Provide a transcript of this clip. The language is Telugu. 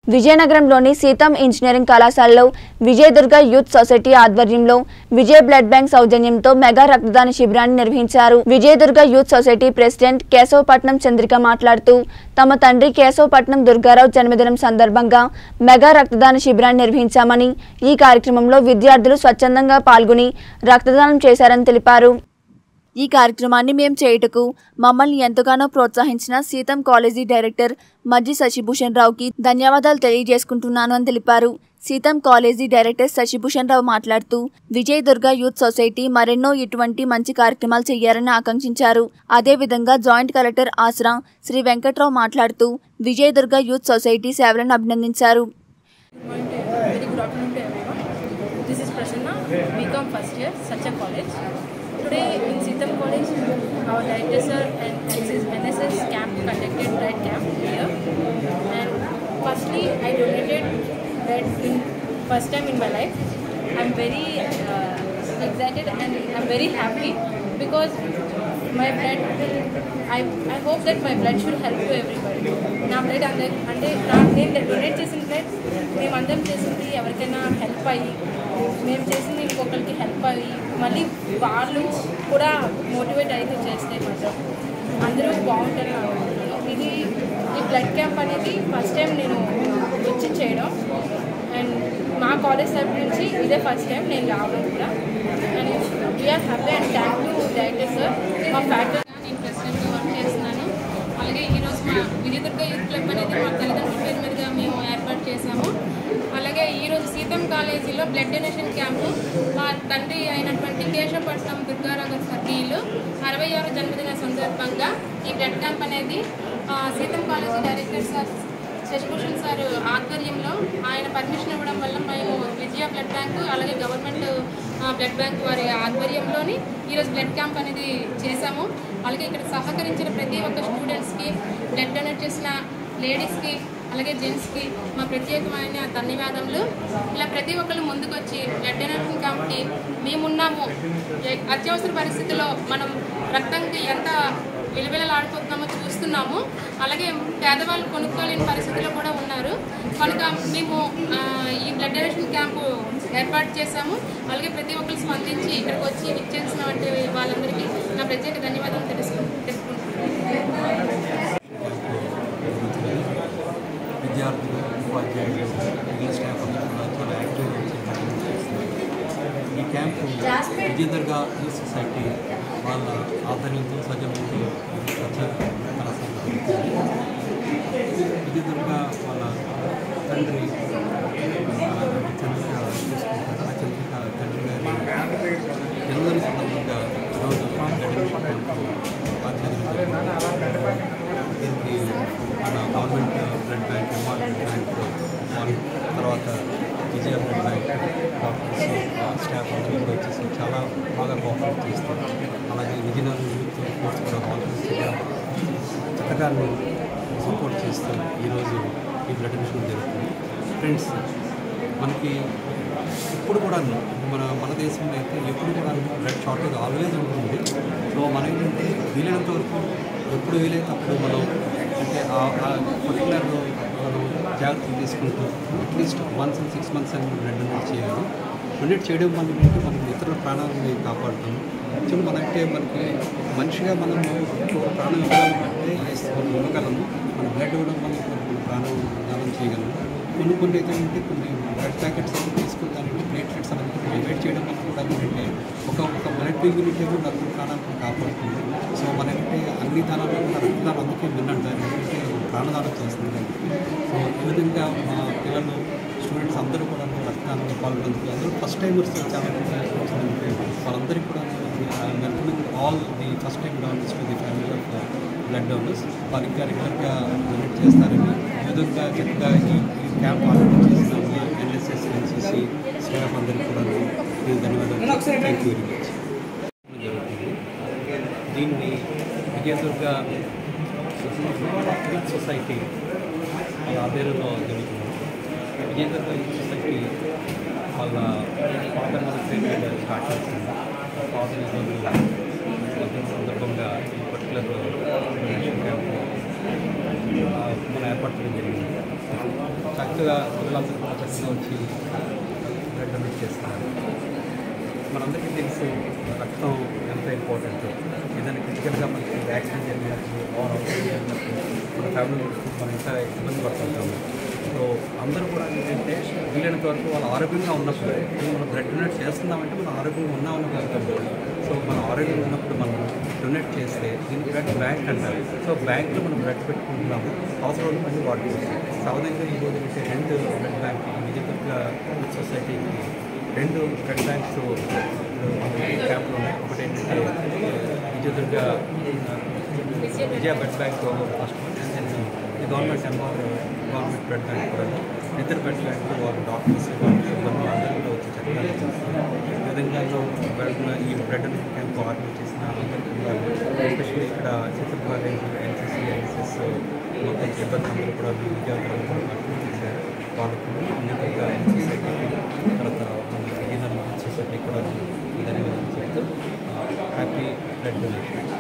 విజయనగరంలోని సీతం ఇంజనీరింగ్ కళాశాలలో విజయదుర్గ యూత్ సొసైటీ ఆధ్వర్యంలో విజయ బ్లడ్ బ్యాంక్ సౌజన్యంతో మెగా రక్తదాన శిబిరాన్ని నిర్వహించారు Vijayadurga youth society president Keshavapatnam Chandrika మాట్లాడుతూ తమ తండ్రి కేశవపట్నం దుర్గారావు జన్మదినం సందర్భంగా మెగా రక్తదాన శిబిరాన్ని నిర్వహించామని ఈ కార్యక్రమంలో విద్యార్థులు స్వచ్ఛందంగా పాల్గొని రక్తదానం చేశారని తెలిపారు ఈ కార్యక్రమాన్ని మేం చేయుటకు మమ్మల్ని ఎంతగానో ప్రోత్సహించిన సీతం కాలేజీ డైరెక్టర్ మజ్జి శశిభూషణ్ రావుకి ధన్యవాదాలు తెలియజేసుకుంటున్నాను అని తెలిపారు సీతం కాలేజీ డైరెక్టర్ శశిభూషణ్ రావు మాట్లాడుతూ విజయ్ దుర్గా యూత్ సొసైటీ మరెన్నో ఇటువంటి మంచి కార్యక్రమాలు చేయాలని ఆకాంక్షించారు అదేవిధంగా జాయింట్ కలెక్టర్ ఆసరా శ్రీ వెంకట్రావు మాట్లాడుతూ విజయ్ దుర్గా యూత్ సొసైటీ సేవలను అభినందించారు Very good afternoon to everyone. This is Prasanna, BCom first year, Sacha College. Today in Sitam College, our director sir and NSS, NSS camp conducted blood camp here. And firstly, I donated blood in first time in my life. I'm very uh, excited and I'm very happy because my blood will, I, I hope that my blood should help to everybody. నా బ్లడ్ అందరి అంటే నా నేను డొనేట్ చేసిన బ్లడ్ మేమందరం చేసింది ఎవరికైనా హెల్ప్ అయ్యి మేము చేసింది ఇంకొకరికి హెల్ప్ అయ్యి మళ్ళీ వాళ్ళు కూడా మోటివేట్ అయితే చేస్తే మాత్రం అందరూ బాగుంటారని అనుకుంటున్నాను ఇది ఈ బ్లడ్ క్యాంప్ అనేది ఫస్ట్ టైం నేను వచ్చి చేయడం అండ్ మా కాలేజ్ తరపు నుంచి ఇదే ఫస్ట్ టైం నేను రావడం కూడా and we're happy and thank you director sir మా ఫ్యాకల్టీ నేను ప్రెసిడెంట్గా వర్క్ చేస్తున్నాను అలాగే ఈరోజు మా విజయదుర్గ యూత్ క్లబ్ అనేది మా తల్లిదండ్రుల పేరు మీదుగా మేము ఏర్పాటు చేశాము అలాగే ఈరోజు సీతం కాలేజీలో బ్లడ్ డొనేషన్ క్యాంపు మా తండ్రి అయినటువంటి కేశవపట్నం దుర్గారావు గారి సభ్యులు అరవై ఆరు జన్మదిన సందర్భంగా ఈ బ్లడ్ క్యాంప్ అనేది ఆ, Sitam college director sir Shashibhushan sir ఆధ్వర్యంలో ఆయన పర్మిషన్ ఇవ్వడం వల్ల మేము విజయ బ్లడ్ బ్యాంకు అలాగే గవర్నమెంట్ ఆ, బ్లడ్ బ్యాంక్ వారి ఆధ్వర్యంలోని ఈరోజు బ్లడ్ క్యాంప్ అనేది చేశాము అలాగే ఇక్కడ సహకరించిన ప్రతి ఒక్క స్టూడెంట్స్కి బ్లడ్ డొనేట్ చేసిన లేడీస్కి అలాగే జెంట్స్కి మా ప్రత్యేకమైన ధన్యవాదములు ఇలా ప్రతి ఒక్కరు ముందుకొచ్చి బ్లడ్ డొనేషన్ క్యాంప్కి మేమున్నాము ఏ- అత్యవసర పరిస్థితుల్లో మనం రక్తంకి ఎంత విలువెలలాడిపోతున్నామో చూస్తున్నాము అలాగే పేదవాళ్ళు కొనుక్కోలేని పరిస్థితిలో కూడా ఉన్నారు కనుక మేము ఆ, ఈ బ్లడ్ డొనేషన్ క్యాంపు ఏర్పాటు చేశాము అలాగే ప్రతి ఒక్కరు స్పందించి ఇక్కడికి వచ్చి ఇచ్చేసిన వంటి వాళ్ళందరికీ నా ప్రత్యేక ధన్యవాదాలు తెలుసు తెలుసుకుంటున్నాను విద్యార్థులు ఉపాధ్యాయులు మిగిలిన స్టాఫ్ అందరూ కూడా చాలా యాక్టివ్గా వచ్చి పార్టిసిపేట్ చేస్తున్నారు ఈ క్యాంపు విజయదుర్గ యూత్ సొసైటీ వాళ్ళ ఆధ్వర్యంతో సజీవంతో ఇది ప్రచార కళాశాల జరుగుతుంది విజయదుర్గ వాళ్ళ తండ్రి ఆ, చంద్రిక చూసుకుంటారు ఆ చంద్రిక తండ్రి గారి జన్మదిన సందర్భంగా ఈరోజు గడిచిన క్యాంపు ఆచరించడం జరిగింది. దీనికి మన government blood bank MR blood bank వాళ్ళు తర్వాత విజయ బ్లడ్ బ్యాంక్ డాక్టర్స్ ఆ స్టాఫ్ అందరూ కూడా వచ్చేసి చాలా బాగా కోఆపరేట్ చేస్తారు అలాగే విజయనగరం యూత్ స్పోర్ట్స్ కూడా వాలంటీర్స్గా చక్కగా సపోర్ట్ చేస్తూ ఈరోజు ఈ బ్లడ్ డొనేషన్ జరుగుతుంది ఫ్రెండ్స్ మనకి ఇప్పుడు కూడా మన మన దేశంలో అయితే ఎప్పుడు కూడా బ్లడ్ షార్టేజ్ ఆల్వేజ్ ఉంటుంది సో మనం ఏంటంటే వీలైనంత వరకు ఎప్పుడు వీలైతే అప్పుడు మనం అంటే ఆ పర్టికులర్ మనం జాగ్రత్తలు తీసుకుంటూ at least once in six months అని బ్లడ్ డొనేట్ చేయాలి డొనేట్ చేయడం వల్ల ఏంటంటే మనం ఇతరుల ప్రాణాలను కాపాడుతాం యాక్చువల్లీ మనకంటే మనకి మనిషిగా మనం ఒక ప్రాణం ఇవ్వాలంటే మనం ఇవ్వగలము మన బ్లడ్ ఇవ్వడం వల్ల మన ప్రాణం దానం చేయగలము కొన్ని కొన్ని అయితే ఏంటంటే కొన్ని బ్లడ్ ప్యాకెట్స్ అన్ని తీసుకుంటానంటే ప్లేట్లెట్స్ అనేది డివైడ్ చేయడం వల్ల కూడా ఏంటంటే ఒక ఒక బ్లడ్ యూనిట్ ఏమో నలుగురు ప్రాణాలను కాపాడుతుంది సో మనకంటే అన్ని దానాల్లో కూడా రక్తదానం అందుకే విన్నంటారు ఎందుకంటే ప్రాణదానం చేస్తుంది కాబట్టి సో ఈ విధంగా మా పిల్లలు స్టూడెంట్స్ అందరూ కూడా రక్తదానంలో పాల్గొన్నందుకు అందరూ ఫస్ట్ టైమర్స్ చాలా మంది వచ్చినందుకు వాళ్ళందరికీ కూడా welcoming all the first time donors to the family of blood donors వాళ్ళు ఇంకా రెగ్యులర్గా డొనేట్ చేస్తారని ఈ విధంగా చక్కగా ఈ ఈ క్యాంప్ ఆర్గనైజ్ చేసిన మా ఎన్ఎస్ఎస్ ఎన్సీసీ స్టాఫ్ అందరికీ కూడా నేను ధన్యవాదాలు థ్యాంక్ యూ వెరీ మచ్ జరుగుతుంది దీన్ని విజయదుర్గ యూత్ సొసైటీ వాళ్ళ ఆధ్వర్యంలో జరుగుతుంది విజయదుర్గ యూత్ సొసైటీ వాళ్ళ ఫాదర్ మన పేరు మీద స్టార్ట్ చేస్తుంది ఫాదర్ ఈరోజు వర్ధంతి సందర్భంగా ఈ పర్టికులర్ డొనేషన్ క్యాంప్ మనం ఏర్పాటు చేయడం జరిగింది చక్కగా పిల్లలందరూ కూడా చక్కగా వచ్చి బ్లడ్ డొనేట్ చేస్తున్నారు మనందరికీ తెలుసు రక్తం ఎంత ఇంపార్టెంట్ ఏదైనా క్రిటికల్గా మనకి యాక్సిడెంట్ జరిగినప్పుడు ఆర్ జరిగినప్పుడు మన ఫ్యామిలీ మనం ఇంకా ఇబ్బంది పడుతుంటాము సో అందరూ కూడా ఏంటంటే వీలైనంత వరకు వాళ్ళు ఆరోగ్యంగా ఉన్నప్పుడు ఇప్పుడు మనం బ్లడ్ డొనేట్ చేస్తున్నామంటే మనం ఆరోగ్యంగా ఉన్నామని అర్థం సో మనం ఆరోగ్యంగా ఉన్నప్పుడు మనం డొనేట్ చేస్తే దీన్ని బ్లడ్ బ్యాంక్ అంటారు సో బ్యాంక్లో మనం బ్లడ్ పెట్టుకుంటున్నాము అవసరం ఉన్న మళ్ళీ వాడుకోవచ్చు సాధారణంగా ఈరోజు ఏంటంటే రెండు బ్లడ్ బ్యాంక్ విజయదుర్గ సొసైటీకి రెండు బ్లడ్ బ్యాంక్స్ క్యాంపులు ఉన్నాయి ఒకటి ఏంటంటే Vijayadurga Vijaya blood bank first and then ఈ government empower government blood bank కూడా ఇద్దరు బ్లడ్ బ్యాంక్ వాళ్ళు డాక్టర్స్ సిబ్బంది అందరూ కూడా వచ్చి చక్కగా చేస్తున్నారు ఈ విధంగా బ్లడ్ ఈ బ్లడ్ క్యాంప్ ఆర్గనైజ్ చేసిన అందరికీ ఎస్పెషల్లీ ఇక్కడ చిత్ర కాలేజ్ ఎన్సీసీ ఎన్ఎస్ఎస్ మొత్తం సిబ్బంది అందరూ కూడా విద్యార్థులు కూడా అర్థం చేశారు వాళ్ళకు ఉన్నతంగా సొసైటీకి తర్వాత మన విజయనగరం సొసైటీ కూడా ధన్యవాదాలు చెప్తూ హ్యాపీ బ్లడ్ డొనేషన్